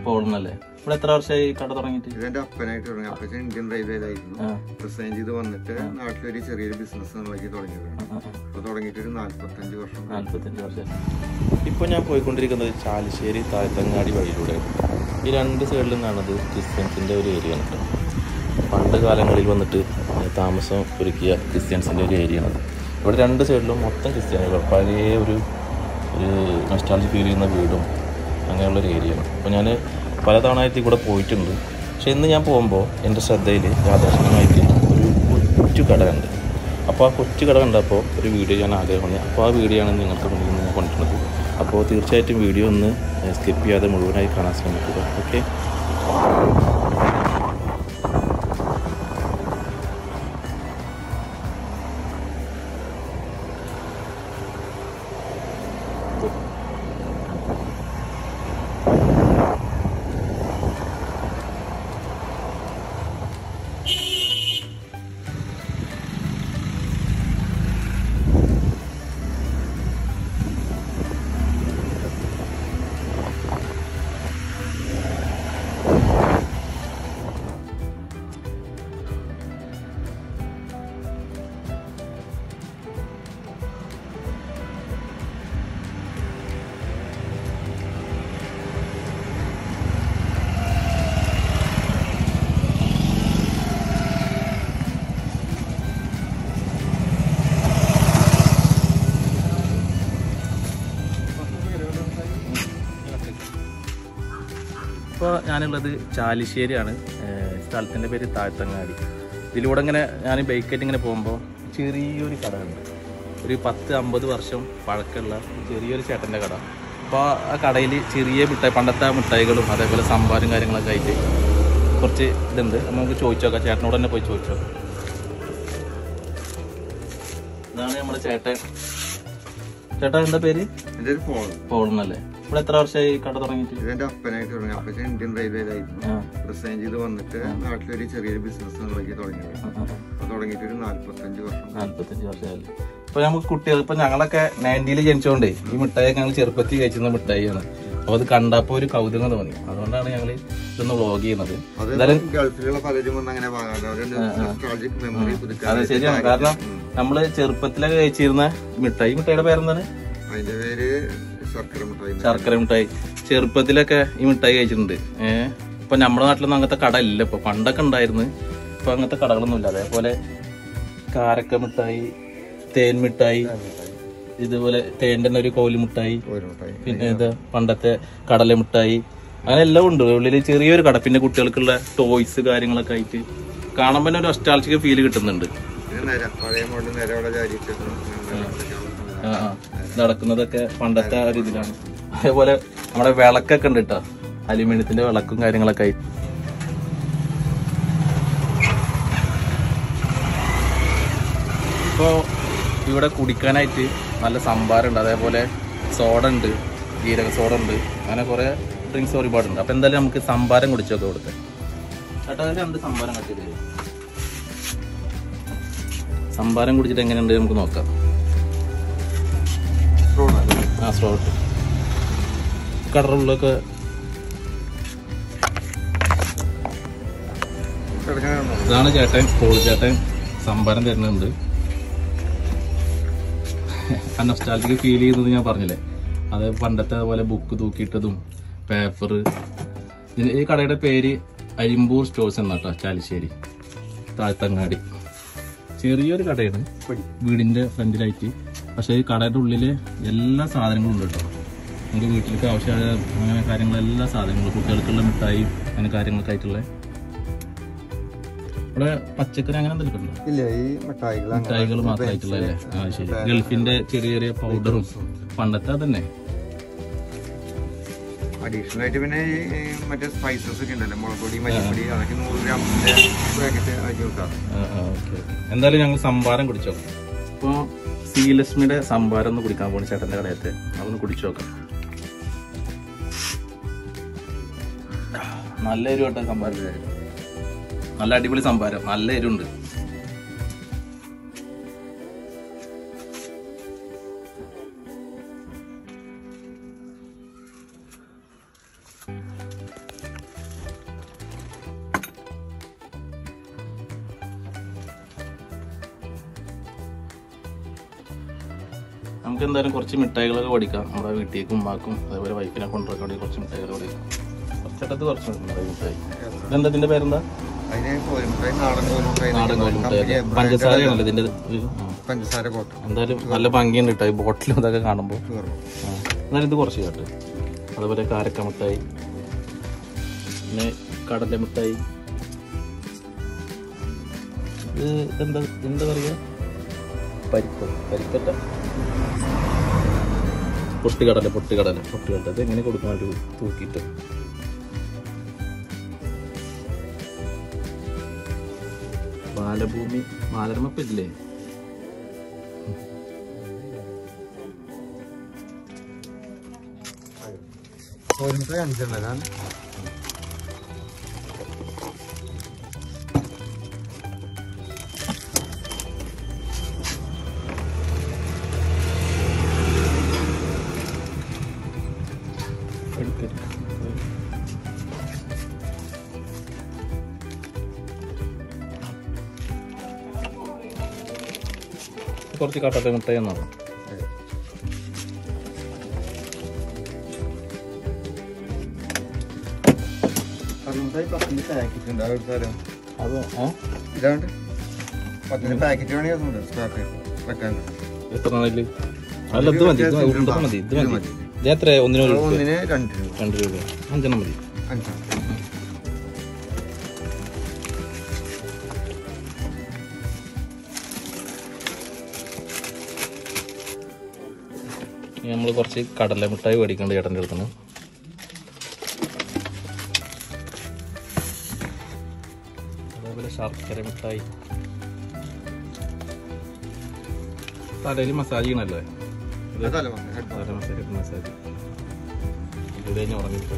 പോകണമെന്നല്ലേ ഇവിടെ എത്ര വർഷമായി കട തുടങ്ങിയിട്ട് ഇതെന്റെ അപ്പനായിട്ട് തുടങ്ങി അപ്പച്ചൻ ഇന്ത്യൻ റെയിൽവേയിലായിരുന്നു ആ. റിസൈൻ ചെയ്ത് വന്നിട്ട് നാട്ടിലൊരു ചെറിയൊരു ബിസിനസ് എന്നുള്ളതാക്കി തുടങ്ങിയതാണ് ആ, ആ. അപ്പൊ തുടങ്ങിയിട്ട് ഒരു നാല്പത്തഞ്ച് വർഷം നാല്പത്തഞ്ച് വർഷം ഇപ്പോൾ ഞാൻ പോയിക്കൊണ്ടിരിക്കുന്നത് ചാലിശ്ശേരി താഴത്തങ്ങാടി വഴിയിലൂടെ ഈ രണ്ട് സൈഡിലും കാണുന്നത് ക്രിസ്ത്യൻസിൻ്റെ ഒരു ഏരിയ ആണ് കേട്ടോ പണ്ട് കാലങ്ങളിൽ വന്നിട്ട് താമസം ഒരുക്കിയ ക്രിസ്ത്യൻസിൻ്റെ ഒരു ഏരിയ ആണ് ഇവിടെ രണ്ട് സൈഡിലും മൊത്തം ക്രിസ്ത്യാനികൾ പഴയ ഒരു ഒരു നൊസ്റ്റാൾജി ഫീൽ ചെയ്യുന്ന വീടും അങ്ങനെയുള്ളൊരു ഏരിയയാണ് അപ്പോൾ ഞാൻ പലതവണയായിട്ട് ഇവിടെ പോയിട്ടുണ്ട് പക്ഷേ ഇന്ന് ഞാൻ പോകുമ്പോൾ എൻ്റെ ശ്രദ്ധയിൽ യാദർശികമായിട്ട് ഒരു കൊച്ചു കട കണ്ട് അപ്പോൾ ആ കൊച്ചു കട കണ്ടപ്പോൾ ഒരു വീഡിയോ ഞാൻ ആഗ്രഹമാണ് അപ്പോൾ ആ വീഡിയോ ആണ് നിങ്ങൾക്ക് മുന്നിൽ നിന്ന് ഞാൻ കൊണ്ടുവന്നത് അപ്പോൾ തീർച്ചയായിട്ടും വീഡിയോ ഒന്ന് സ്കിപ്പ് ചെയ്യാതെ മുഴുവനായി കാണാൻ ശ്രമിക്കുക ഓക്കെ ഇപ്പോൾ ഞാനുള്ളത് ചാലിശ്ശേരിയാണ് ഏഹ് സ്ഥലത്തിൻ്റെ പേര് താഴ്ത്തങ്ങാടി ഇതിലൂടെ ഇങ്ങനെ ഞാൻ ബൈക്കായിട്ട് ഇങ്ങനെ പോകുമ്പോൾ ചെറിയൊരു കട ഉണ്ട് ഒരു പത്ത് അമ്പത് വർഷം പഴക്കമുള്ള ചെറിയൊരു ചേട്ടൻ്റെ കട അപ്പോൾ ആ കടയിൽ ചെറിയ മിഠായി പണ്ടത്തെ മിഠായികളും അതേപോലെ സംഭാരം കാര്യങ്ങളൊക്കെ ആയിട്ട് കുറച്ച് ഇതുണ്ട് അപ്പോൾ നമുക്ക് ചോദിച്ചു നോക്കാം ചേട്ടനോട് തന്നെ പോയി ചോദിച്ചു നോക്കാം ഇതാണ് നമ്മുടെ ചേട്ടൻ ചേട്ടാ എന്താ പേര് എന്റെ ഒരു ഫോൺ പോളെന്നല്ലേ ഇവിടെ എത്ര വർഷമായി കട തുടങ്ങിയിട്ട് ഇതെന്റെ അപ്പനായിട്ട് തുടങ്ങി അപ്പച്ചൻ ഇന്ത്യൻ റെയിൽവേയിലായിരുന്നു ആ റിസൈൻ ചെയ്ത് വന്നിട്ട് നാട്ടിലൊരു ചെറിയൊരു ബിസിനസ് എന്നുള്ളതാക്കി തുടങ്ങിയത് ആ, ആ. അപ്പൊ തുടങ്ങിയിട്ട് ഒരു നാല്പത്തഞ്ച് വർഷം നാല്പത്തഞ്ച് വർഷമായല്ലേ ഇപ്പൊ നമുക്ക് കുട്ടികൾ ഇപ്പൊ ഞങ്ങളൊക്കെ നയൻറ്റിയിൽ ജനിച്ചോണ്ടേ ഈ മിഠായി ഞങ്ങൾ ചെറുപ്പത്തിൽ കഴിച്ചിരുന്ന മിഠായിയാണ് അപ്പൊ അത് കണ്ടപ്പോ ഒരു കൗതുകം തോന്നി അതുകൊണ്ടാണ് ഞങ്ങൾ ഇതൊന്ന് വ്ളോഗ് ചെയ്യുന്നത് അത് എന്തായാലും ഗൾഫിലുള്ള പലരും വന്ന് അങ്ങനെ വാങ്ങാതെ അവരുടെ nostalgic memory അതെ പുതുക്കാൻ ശരിയാണ് കാരണം നമ്മള് ചെറുപ്പത്തിലൊക്കെ കഴിച്ചിരുന്ന മിഠായി മിഠായിയുടെ പേരെന്താണ് അതിന്റെ പേര് ശർക്കര മിഠായി ശർക്കര മിഠായി ചെറുപ്പത്തിലൊക്കെ ഈ മിഠായി കഴിച്ചിട്ടുണ്ട് ഏഹ് ഇപ്പൊ നമ്മുടെ നാട്ടിലൊന്നും അങ്ങനത്തെ കട ഇല്ല ഇപ്പൊ പണ്ടൊക്കെ ഉണ്ടായിരുന്നു ഇപ്പൊ അങ്ങനത്തെ കടകളൊന്നും ഇല്ല അതേപോലെ കാരക്ക മിഠായി തേൻ മിഠായി ഇതുപോലെ തേൻ്റെ തന്നെ ഒരു കോലി മിഠായി ഒരു മിഠായി പിന്നെ ഇത് പണ്ടത്തെ കടല മിഠായി അങ്ങനെ എല്ലാം ഉണ്ട് ഉള്ളിൽ ചെറിയൊരു കട പിന്നെ കുട്ടികൾക്കുള്ള ടോയ്സ് കാര്യങ്ങളൊക്കെ ആയിട്ട് കാണുമ്പോൾ തന്നെ ഒരു ഒസ്റ്റാൾജിക്ക് ഫീൽ കിട്ടുന്നുണ്ട് ഇത് നിര പഴയ മോഡൽ നിര അവിടെ ചാരിയിട്ട് ആ, ആ. നടക്കുന്നതൊക്കെ പണ്ടത്തെ ആ ഒരു ഇതിലാണ് അതേപോലെ നമ്മുടെ വിളക്കൊക്കെ ഉണ്ട് കേട്ടോ അലുമിനിയത്തിന്റെ വിളക്കും കാര്യങ്ങളൊക്കെ ആയിട്ട് ഇപ്പോൾ ഇവിടെ കുടിക്കാനായിട്ട് നല്ല സംഭാരം ഉണ്ട് അതേപോലെ സോഡ ഉണ്ട് ജീരക സോഡ ഉണ്ട് അങ്ങനെ കുറേ ഡ്രിങ്ക്സ് ഒരുപാടുണ്ട് അപ്പം എന്തായാലും നമുക്ക് സംഭാരം കുടിച്ചൊക്കെ ഇവിടുത്തെ ചേട്ടാ ഒരു രണ്ട് സംഭാരം കട്ടി തരും സംഭാരം കുടിച്ചിട്ട് എങ്ങനെയുണ്ട് നമുക്ക് നോക്കാം ആ സ്ട്രോട്ട് കടറുള്ളൊക്കെ ഇതാണ് ചേട്ടൻ കോഴി ചേട്ടൻ സംഭാരം തരുന്നുണ്ട് ആ നൊസ്റ്റാൾജിക്ക് ഫീൽ ചെയ്യുന്നത് ഞാൻ പറഞ്ഞില്ലേ അത് പണ്ടത്തെ അതുപോലെ ബുക്ക് തൂക്കിയിട്ടതും പേപ്പർ ഈ കടയുടെ പേര് അരിമ്പൂർ സ്റ്റോഴ്സ് എന്നാട്ടോ ചാലിശ്ശേരി താഴ്ത്തങ്ങാടി ചെറിയൊരു കടയാണ് വീടിന്റെ ഫ്രണ്ടിലായിട്ട് പക്ഷേ ഈ കടയുടെ ഉള്ളില് എല്ലാ സാധനങ്ങളും ഉണ്ട് കേട്ടോ നമുക്ക് വീട്ടിലേക്ക് ആവശ്യമായ അങ്ങനെ കാര്യങ്ങൾ എല്ലാ സാധനങ്ങളും കുട്ടികൾക്കുള്ള മിഠായി അങ്ങനെ കാര്യങ്ങളൊക്കെ ആയിട്ടുള്ള ഇവിടെ പച്ചക്കറി അങ്ങനെ എന്തെങ്കിലും ഉണ്ടോ ഇല്ല ഈ മിഠായികൾ മിഠായികൾ മാത്രമായിട്ടുള്ള അല്ലേ ആ ശരി ഗൾഫിന്റെ ചെറിയ ചെറിയ പൗഡറും പണ്ടത്തെ അതന്നെ അഡീഷണൽ ആയിട്ട് പിന്നെ ഈ ഈ മറ്റേ സ്പൈസസ് ഒക്കെ ഉണ്ടല്ലോ മുളക് പൊടി മല്ലിപ്പൊടി അതൊക്കെ നൂറ് ഗ്രാമിന്റെ പാക്കറ്റ് ആക്കി വെക്കാം ആ, ആ, ഓക്കേ, ഓക്കേ. എന്തായാലും ഞങ്ങൾ സംഭാരം കുടിച്ചോ ഇപ്പൊ ശ്രീലക്ഷ്മിയുടെ സംഭാരം ഒന്ന് കുടിക്കാൻ പോണ ചേട്ടന്റെ കടയത്തെ അതൊന്ന് കുടിച്ചു നോക്കാം നല്ല എരിവട്ടെ സംഭാരം നല്ല അടിപൊളി സംഭാരം നല്ല എരിവുണ്ട് നമുക്ക് എന്തായാലും കുറച്ച് മിഠായികളൊക്കെ പഠിക്കാം നമ്മുടെ വീട്ടിലേക്കും ഉമ്മാക്കും അതേപോലെ വൈഫിനെ കൊണ്ടുവരാൻ വേണ്ടി കുറച്ച് മിഠായികൾ പഠിക്കാം കുറച്ചിടത്ത് കുറച്ച് മിഠായി മിഠായി ഇതെന്താ ഇതിന്റെ പേരെന്താ അതിന് കോലുമുട്ടായി നാടൻ കോലുമുട്ടായി നാടൻ കോലുമിഠായി പഞ്ചസാരയാണല്ലോ ഇതിന്റെ ഇത്? ആ. പഞ്ചസാര കോട്ട എന്തായാലും നല്ല ഭംഗിയുണ്ട് കേട്ടോ ഈ ബോട്ടിലും ഇതൊക്കെ കാണുമ്പോൾ കയറും എന്നാലും ഇത് കുറച്ച് കേട്ടോ അതുപോലെ കാരക്ക മിഠായി പിന്നെ കടല മിഠായി ഇത് എന്താ എന്താ പറയുക പരിപ്പ് പരിപ്പല്ല പൊട്ടുകടല പൊട്ടുകടല പൊട്ടുകടല ഇത് എങ്ങനെ കൊടുക്കാൻ വേണ്ടി തൂക്കിയിട്ട് ബാലഭൂമി ബാലരമപ്പില്ലേ കോലുമുട്ടായി അഞ്ചെണ്ണം ഞാൻ കുറച്ച് കട്ടത്തെ മുട്ടയി എന്നാണ് കോലുമുട്ടായി പത്തിന്റെ പാക്കറ്റ് ഉണ്ട് അതെടുത്ത് തരാം അത് ഏ? ഇതാണ്ട് പത്തിന്റെ പാക്കറ്റ് വേണമെങ്കിൽ അതുണ്ട് സ്ക്രാപ്പ് വെക്കാൻ എത്ര നാളില് അല്ല ഇത് മതി ഇത് ഉണ്ടത് മതി ഇത് മതി ഇത് എത്ര ഒന്നിന് ഒരു രൂപ ഒന്നിന് രണ്ട് രൂപ രണ്ട് രൂപ അഞ്ചെണ്ണം മതി അഞ്ചാണ് നമ്മൾ കുറച്ച് കടല മിഠായി മേടിക്കേണ്ട ചേട്ടൻ്റെ അടുത്തുനിന്ന് അതേപോലെ ശർക്കര മിഠായി തലയിൽ മസാജ് ചെയ്യണല്ലേ അതല്ല വന്നത് ഹെഡ് തല മസാജ് മസാജ് ഇത് കഴിഞ്ഞ് ഉറങ്ങിയിട്ട്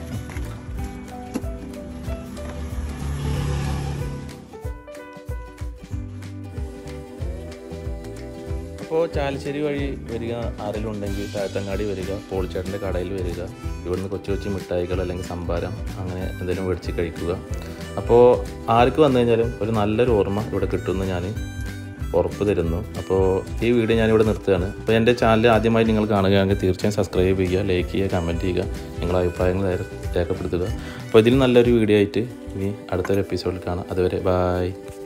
അപ്പോൾ ചാലശ്ശേരി വഴി വരിക ആരെങ്കിലും ഉണ്ടെങ്കിൽ താഴത്തങ്ങാടി വരിക പോളിച്ചേട്ടൻ്റെ കടയിൽ വരിക ഇവിടുന്ന് കൊച്ചു കൊച്ചു മിഠായികൾ അല്ലെങ്കിൽ സംഭാരം അങ്ങനെ എന്തെങ്കിലും മേടിച്ച് കഴിക്കുക അപ്പോൾ ആർക്ക് വന്നു കഴിഞ്ഞാലും ഒരു നല്ലൊരു ഓർമ്മ ഇവിടെ കിട്ടുമെന്ന് ഞാൻ ഉറപ്പ് തരുന്നു അപ്പോൾ ഈ വീഡിയോ ഞാനിവിടെ നിർത്തുകയാണ് അപ്പോൾ എൻ്റെ ചാനൽ ആദ്യമായി നിങ്ങൾ കാണുകയാണെങ്കിൽ തീർച്ചയായും സബ്സ്ക്രൈബ് ചെയ്യുക ലൈക്ക് ചെയ്യുക കമൻറ്റ് ചെയ്യുക നിങ്ങളുടെ അഭിപ്രായങ്ങൾ രേ- രേഖപ്പെടുത്തുക അപ്പോൾ ഇതിൽ നല്ലൊരു വീഡിയോ ആയിട്ട് ഇനി അടുത്തൊരു എപ്പിസോഡിൽ കാണാം അതുവരെ ബായ്